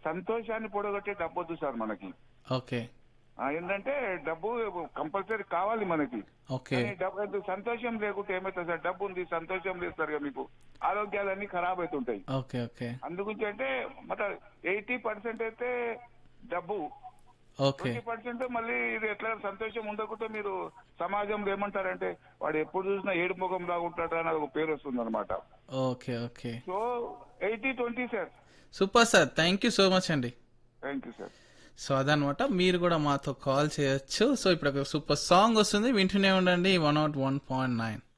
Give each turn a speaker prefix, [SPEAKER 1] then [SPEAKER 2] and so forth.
[SPEAKER 1] సంతోషాన్ని పొడగొట్టే డబ్బు వద్దు సార్ మనకి
[SPEAKER 2] ఓకే
[SPEAKER 1] ఆ, ఏంటంటే డబ్బు కంపల్సరీ కావాలి మనకి
[SPEAKER 2] ఓకే
[SPEAKER 1] కానీ డబ్బు ఎందుకు సంతోషం లేకుంటే ఏమవుతుంది సార్ డబ్బు ఉంది సంతోషం లేదు సార్ ఇక మీకు ఆరోగ్యాలన్నీ ఖరాబ్ అవుతుంటాయి
[SPEAKER 2] ఓకే ఓకే
[SPEAKER 1] అందుగురించి అంటే మొత్తం ఎయిటీ పర్సెంట్ అయితే డబ్బు
[SPEAKER 2] ఓకే
[SPEAKER 1] ట్వంటీ పర్సెంట్ మళ్ళీ ఇది ఎట్లా సంతోషం ఉండకుంటే మీరు సమాజంలో ఏమంటారంటే వాడు ఎప్పుడు చూసినా ఏడు ముఖం లాగుంటాడు అని ఒక పేరు వస్తుంది అనమాట
[SPEAKER 2] okay okay
[SPEAKER 1] so eighty twenty sir
[SPEAKER 2] super sir thank you so much అండి
[SPEAKER 1] థ్యాంక్ యూ సార్
[SPEAKER 2] సో అదనమాట మీరు కూడా మాతో కాల్ చేయొచ్చు సో ఇప్పుడు ఒక సూపర్ సాంగ్ వస్తుంది వింటూనే ఉండండి one nought one point nine